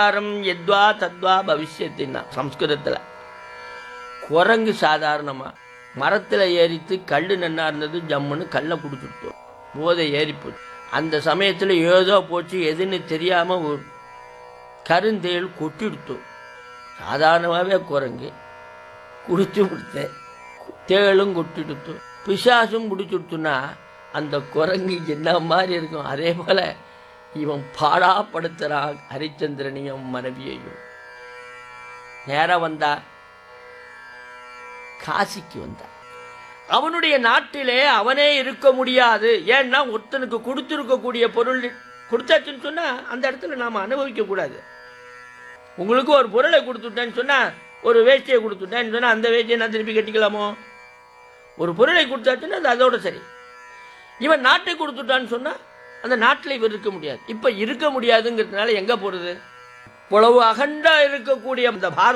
சாரம் எத்வா தத்வா பவிஷ்யத்தின்னா சம்ஸ்கிருதத்தில் குரங்கு சாதாரணமாக மரத்தில் ஏறித்து கல் நன்னா இருந்தது ஜம்முன்னு கல்லை குடிச்சுட்டோம் போதை ஏறி போச்சு அந்த சமயத்தில் ஏதோ போச்சு எதுன்னு தெரியாமல் ஒரு கருந்தேல் கொட்டிடுத்தோம் சாதாரணமாகவே குரங்கு குடிச்சு கொடுத்தேன் தேளும் கொட்டிடுத்து பிசாசும் பிடிச்சுடுத்துன்னா அந்த குரங்கு என்ன மாதிரி இருக்கும் அதே போல் இவன் பாடாப்படுத்துகிறான் ஹரிச்சந்திரனையும் மனைவியையும் நேரம் வந்தா காசிக்கு வந்தான் அவனுடைய நாட்டிலே அவனே இருக்க முடியாது ஏன்னா ஒருத்தனுக்கு கொடுத்துருக்கக்கூடிய பொருள் கொடுத்தாச்சுன்னு சொன்னா அந்த இடத்துல நாம அனுபவிக்க கூடாது உங்களுக்கு ஒரு பொருளை கொடுத்துட்டேன்னு சொன்னா ஒரு வேஷ்டியை கொடுத்துட்டேன்னு சொன்னா அந்த வேஷ்டியை நான் திருப்பி கட்டிக்கலாமோ ஒரு பொருளை கொடுத்தாச்சுன்னா அது அதோட சரி இவன் நாட்டை கொடுத்துட்டான்னு சொன்னா அந்த நாட்டில் இவர் இருக்க முடியாது இப்ப இருக்க முடியாதுங்கிறதுனால எங்க போறது இவ்வளவு அகண்டா இருக்கக்கூடிய அந்த பாரத